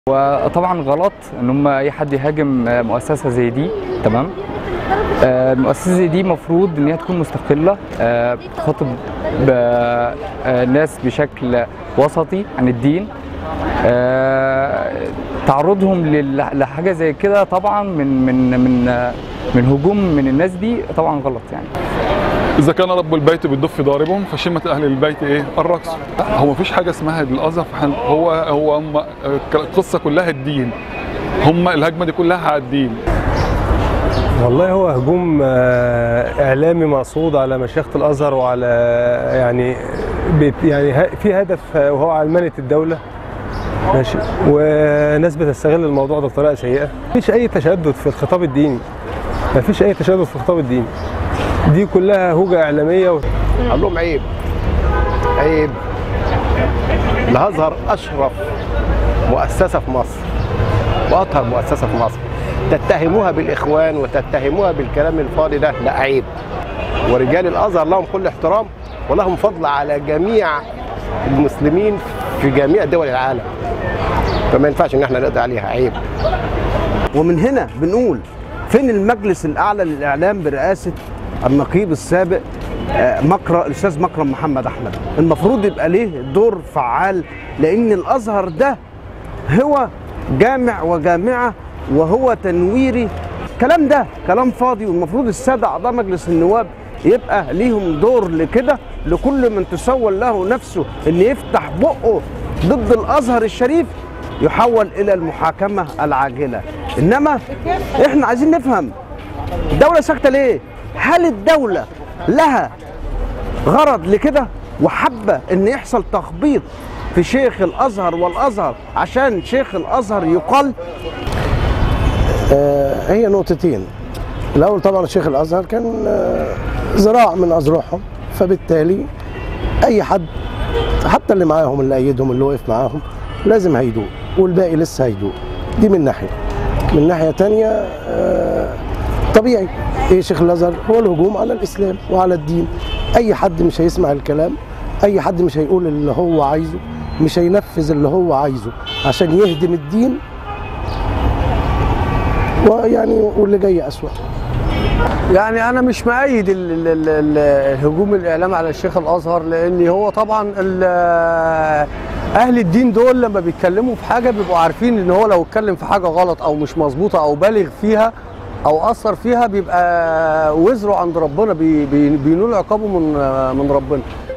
وطبعا غلط ان هم اي حد يهاجم مؤسسه زي دي تمام آه، المؤسسه زي دي مفروض ان هي تكون مستقله آه، بتخاطب ب- آه، الناس بشكل وسطي عن الدين آه، تعرضهم لل- لحاجه زي كده طبعا من من من آه، من هجوم من الناس دي طبعا غلط يعني اذا كان رب البيت بالدف ضاربهم فشمه اهل البيت ايه الرقص لا هو مفيش حاجه اسمها الازهر فحن- هو هو هم القصه كلها الدين هم الهجمه دي كلها على الدين والله هو هجوم آه، اعلامي مقصود على مشيخه الازهر وعلى يعني بيت- يعني ه- في هدف آه، وهو علمنه الدوله ماشي وناس بتستغل الموضوع ده بطريقه سيئه مفيش اي تشدد في الخطاب الديني مفيش اي تشدد في الخطاب الديني دي كلها هوجه اعلاميه و... قال لهم عيب عيب الازهر اشرف مؤسسه في مصر واطهر مؤسسه في مصر تتهموها بالاخوان وتتهموها بالكلام الفاضي ده لا عيب ورجال الازهر لهم كل احترام ولهم فضل على جميع المسلمين في جميع دول العالم فما ينفعش ان احنا نقضي عليها عيب ومن هنا بنقول فين المجلس الاعلى للاعلام برئاسه النقيب السابق آه، مكرم الاستاذ مكرم محمد احمد المفروض يبقى ليه دور فعال لان الازهر ده هو جامع وجامعه وهو تنويري الكلام ده كلام فاضي والمفروض الساده اعضاء مجلس النواب يبقى ليهم دور لكده لكل من تسول له نفسه ان يفتح بقه ضد الازهر الشريف يحول الى المحاكمه العاجله انما احنا عايزين نفهم الدوله ساكته ليه هل الدوله لها غرض لكده وحابه ان يحصل تخبيط في شيخ الازهر والازهر عشان شيخ الازهر يقال آه، هي نقطتين الاول طبعا الشيخ الازهر كان آه، ذراع من اذرعهم فبالتالي اي حد حتى اللي معاهم اللي ايدهم اللي وقف معاهم لازم هيدوق والباقي لسه هيدوق دي من ناحيه من ناحيه تانية آه، طبيعي ايه شيخ الازهر هو الهجوم على الاسلام وعلى الدين اي حد مش هيسمع الكلام اي حد مش هيقول اللي هو عايزه مش هينفذ اللي هو عايزه عشان يهدم الدين ويعني واللي جاي اسوأ يعني انا مش مؤيد ال- ال- ال- ال- الهجوم الاعلامي على الشيخ الازهر لان هو طبعا ال- اهل الدين دول لما بيتكلموا في حاجه بيبقوا عارفين ان هو لو اتكلم في حاجه غلط او مش مظبوطه او بالغ فيها او اثر فيها بيبقى وزره عند ربنا بي- بي- بينول عقابه من من ربنا